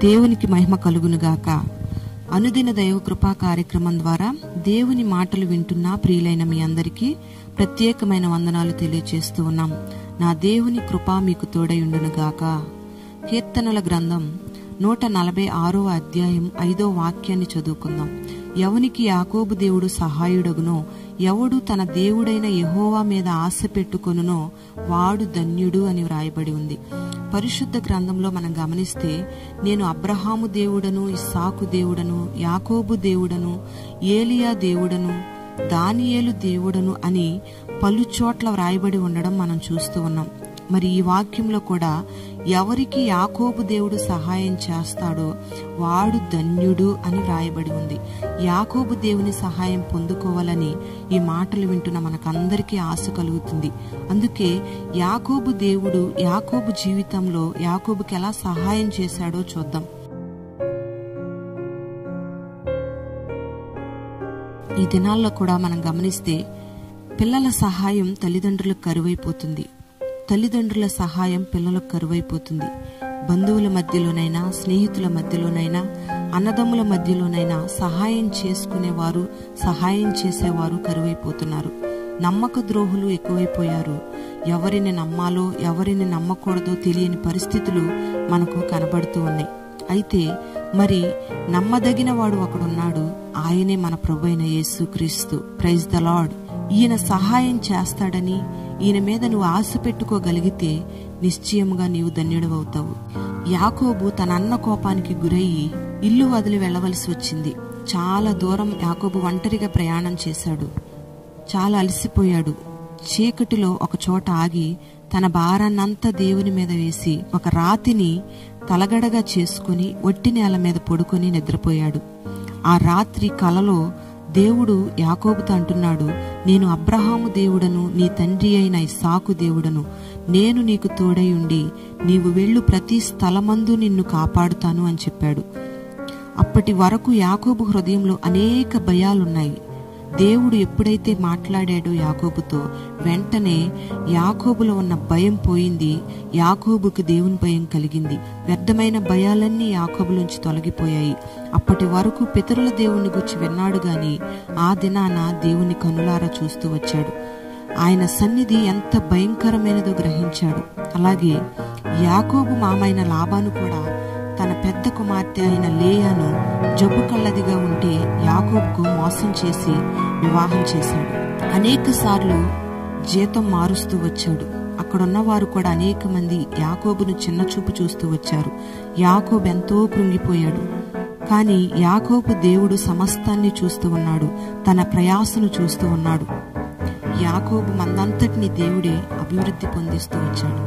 దేవునికి మహిమ కలుగునుగాక అనుదిన దైవ కృపా కార్యక్రమం ద్వారా దేవుని మాటలు వింటున్న ప్రియులైన మీ అందరికీ ప్రత్యేకమైన వందనాలు తెలియజేస్తూ ఉన్నాం నా దేవుని కృప మీకు తోడయుండునుగాక కీర్తనల గ్రంథం నూట నలభై ఆరో అధ్యాయం ఐదో వాక్యాన్ని చదువుకుందాం ఎవనికి యాకోబు దేవుడు సహాయుడగునో ఎవడు తన దేవుడైన యహోవా మీద ఆశ పెట్టుకొనునో వాడు ధన్యుడు అని వ్రాయబడి ఉంది పరిశుద్ధ గ్రంథంలో మనం గమనిస్తే నేను అబ్రహాము దేవుడను ఇస్సాకు దేవుడను యాకోబు దేవుడను ఏలియా దేవుడను దానియేలు దేవుడను అని పలు చోట్ల వ్రాయబడి ఉండడం మనం చూస్తూ ఉన్నాం మరి ఈ వాక్యంలో కూడా ఎవరికి యాకోబు దేవుడు సహాయం చేస్తాడో వాడు ధన్యుడు అని వ్రాయబడి ఉంది యాకోబు దేవుని సహాయం పొందుకోవాలని ఈ మాటలు వింటున్న మనకందరికీ ఆశ కలుగుతుంది అందుకే యాకోబు దేవుడు యాకోబు జీవితంలో యాకోబుకి ఎలా సహాయం చేశాడో చూద్దాం ఈ దినాల్లో కూడా మనం గమనిస్తే పిల్లల సహాయం తల్లిదండ్రులకు కరువైపోతుంది తల్లిదండ్రుల సహాయం పిల్లలకు కరువైపోతుంది బంధువుల మధ్యలోనైనా స్నేహితుల మధ్యలోనైనా అన్నదమ్ముల మధ్యలోనైనా సహాయం చేసుకునేవారు సహాయం చేసేవారు కరువైపోతున్నారు నమ్మక ద్రోహులు ఎక్కువైపోయారు ఎవరిని నమ్మాలో ఎవరిని నమ్మకూడదో తెలియని పరిస్థితులు మనకు కనబడుతూ ఉన్నాయి అయితే మరి నమ్మదగిన వాడు ఒకడున్నాడు ఆయనే మన ప్రభు అయిన యేసు క్రీస్తు ప్రైజ్ ద లార్డ్ ఈయన సహాయం చేస్తాడని ఈయన మీద నువ్వు ఆశ పెట్టుకోగలిగితే నిశ్చయముగా నీవు ధన్యుడవవుతావు యాకోబు తన అన్న కోపానికి గురయ్యి ఇల్లు వదిలి వెళ్లవలసి వచ్చింది చాలా దూరం యాకోబు ఒంటరిగా ప్రయాణం చేశాడు చాలా అలసిపోయాడు చీకటిలో ఒక చోట ఆగి తన భారాన్నంతా దేవుని మీద వేసి ఒక రాతిని తలగడగా చేసుకుని ఒట్టి నేల మీద పడుకొని నిద్రపోయాడు ఆ రాత్రి కలలో దేవుడు యాకోబుతో అంటున్నాడు నేను అబ్రహాము దేవుడను నీ తండ్రి అయిన ఇస్సాకు దేవుడను నేను నీకు తోడై ఉండి నీవు వెళ్ళు ప్రతి స్థలమందు నిన్ను కాపాడుతాను అని చెప్పాడు అప్పటి వరకు యాకోబు హృదయంలో అనేక భయాలున్నాయి దేవుడు ఎప్పుడైతే మాట్లాడాడో యాకోబుతో వెంటనే యాకోబులో ఉన్న భయం పోయింది యాకోబుకి దేవుని భయం కలిగింది వ్యర్థమైన భయాలన్నీ యాకోబులోంచి తొలగిపోయాయి అప్పటి వరకు పితరుల దేవుని గురించి విన్నాడు గాని ఆ దినాన దేవుని కనులారా చూస్తూ వచ్చాడు ఆయన సన్నిధి ఎంత భయంకరమైనదో గ్రహించాడు అలాగే యాకోబు మామైన లాభాను కూడా తన పెద్ద కుమార్తె అయిన లేయాను జబ్బు కళ్ళదిగా ఉంటే యాకోబుకు మోసం చేసి వివాహం చేశాడు అనేక సార్లు జీతం మారుస్తూ వచ్చాడు అక్కడున్న వారు కూడా అనేక మంది యాకోబును చిన్న చూపు చూస్తూ వచ్చారు యాకోబు ఎంతో కృంగిపోయాడు కానీ యాకోబు దేవుడు సమస్తాన్ని చూస్తూ ఉన్నాడు తన ప్రయాసను చూస్తూ ఉన్నాడు యాకోబు మందంతటిని దేవుడే అభివృద్ధి పొందిస్తూ వచ్చాడు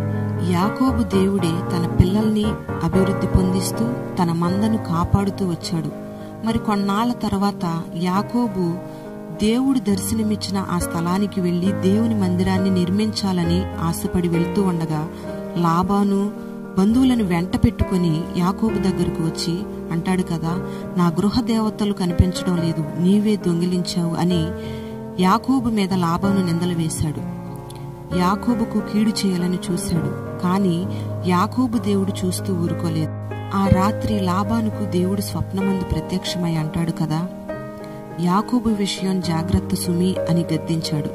యాకోబు దేవుడే తన పిల్లల్ని అభివృద్ధి పొందిస్తూ తన మందను కాపాడుతూ వచ్చాడు మరి కొన్నాళ్ల తర్వాత యాకోబు దేవుడు దర్శనమిచ్చిన ఆ స్థలానికి వెళ్లి దేవుని మందిరాన్ని నిర్మించాలని ఆశపడి వెళ్తూ ఉండగా లాబాను బంధువులను వెంట పెట్టుకుని యాకోబు దగ్గరకు వచ్చి అంటాడు కదా నా గృహ దేవతలు కనిపించడం లేదు నీవే దొంగిలించావు అని యాకోబు మీద లాబాను నిందలు వేశాడు యాకోబుకు కీడు చేయాలని చూశాడు కాని యాకోబు దేవుడు చూస్తూ ఊరుకోలేదు ఆ రాత్రి లాబానుకు దేవుడు స్వప్నమందు ప్రత్యక్షమై అంటాడు కదా యాకోబు విషయం జాగ్రత్త సుమి అని గద్దించాడు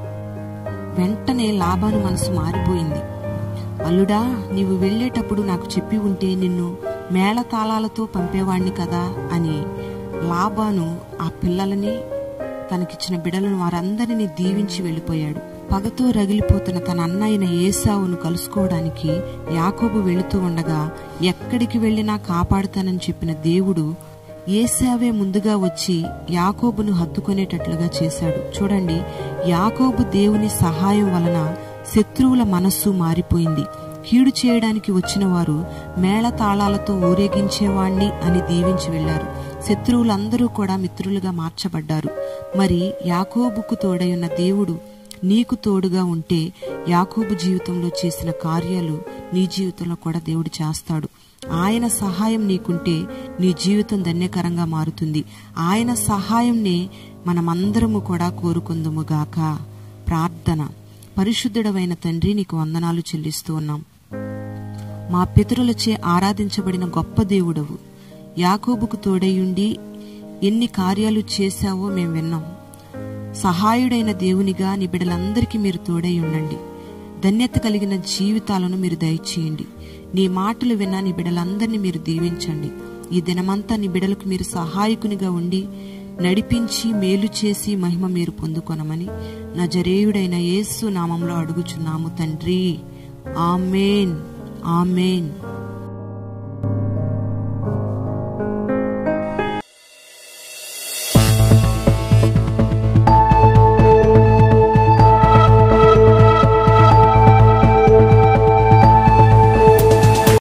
వెంటనే లాబాను మనసు మారిపోయింది అల్లుడా నీవు వెళ్లేటప్పుడు నాకు చెప్పి ఉంటే నిన్ను మేళతాళాలతో పంపేవాణ్ణి కదా అని లాబాను ఆ పిల్లలని తనకిచ్చిన బిడలను వారందరినీ దీవించి వెళ్లిపోయాడు పగతో రగిలిపోతున్న తన అన్నయ్యన ఏసావును కలుసుకోవడానికి యాకోబు వెళుతూ ఉండగా ఎక్కడికి వెళ్లినా కాపాడుతానని చెప్పిన దేవుడు ఏసావే ముందుగా వచ్చి యాకోబును హత్తుకునేటట్లుగా చేశాడు చూడండి యాకోబు దేవుని సహాయం వలన శత్రువుల మనస్సు మారిపోయింది కీడు చేయడానికి వచ్చిన వారు మేళతాళాలతో ఊరేగించేవాణ్ణి అని దీవించి వెళ్లారు శత్రువులందరూ కూడా మిత్రులుగా మార్చబడ్డారు మరి యాకోబుకు తోడయున్న దేవుడు నీకు తోడుగా ఉంటే యాకోబు జీవితంలో చేసిన కార్యాలు నీ జీవితంలో కూడా దేవుడు చేస్తాడు ఆయన సహాయం నీకుంటే నీ జీవితం ధన్యకరంగా మారుతుంది ఆయన సహాయంనే మనమందరము కూడా కోరుకుందుముగాక ప్రార్థన పరిశుద్ధుడవైన తండ్రి నీకు వందనాలు చెల్లిస్తూ ఉన్నాం మా పితరులచే ఆరాధించబడిన గొప్ప దేవుడవు యాకోబుకు తోడయుండి ఎన్ని కార్యాలు చేశావో మేము విన్నాం సహాయుడైన దేవునిగా నీ బిడ్డలందరికీ మీరు తోడై ఉండండి ధన్యత కలిగిన జీవితాలను మీరు దయచేయండి నీ మాటలు విన్న నీ బిడ్డలందరినీ మీరు దీవించండి ఈ దినమంతా నీ బిడ్డలకు మీరు సహాయకునిగా ఉండి నడిపించి మేలు చేసి మహిమ మీరు పొందుకొనమని నజరేయుడైన యేసు నామంలో అడుగుచున్నాము తండ్రి ఆమెన్ ఆమెన్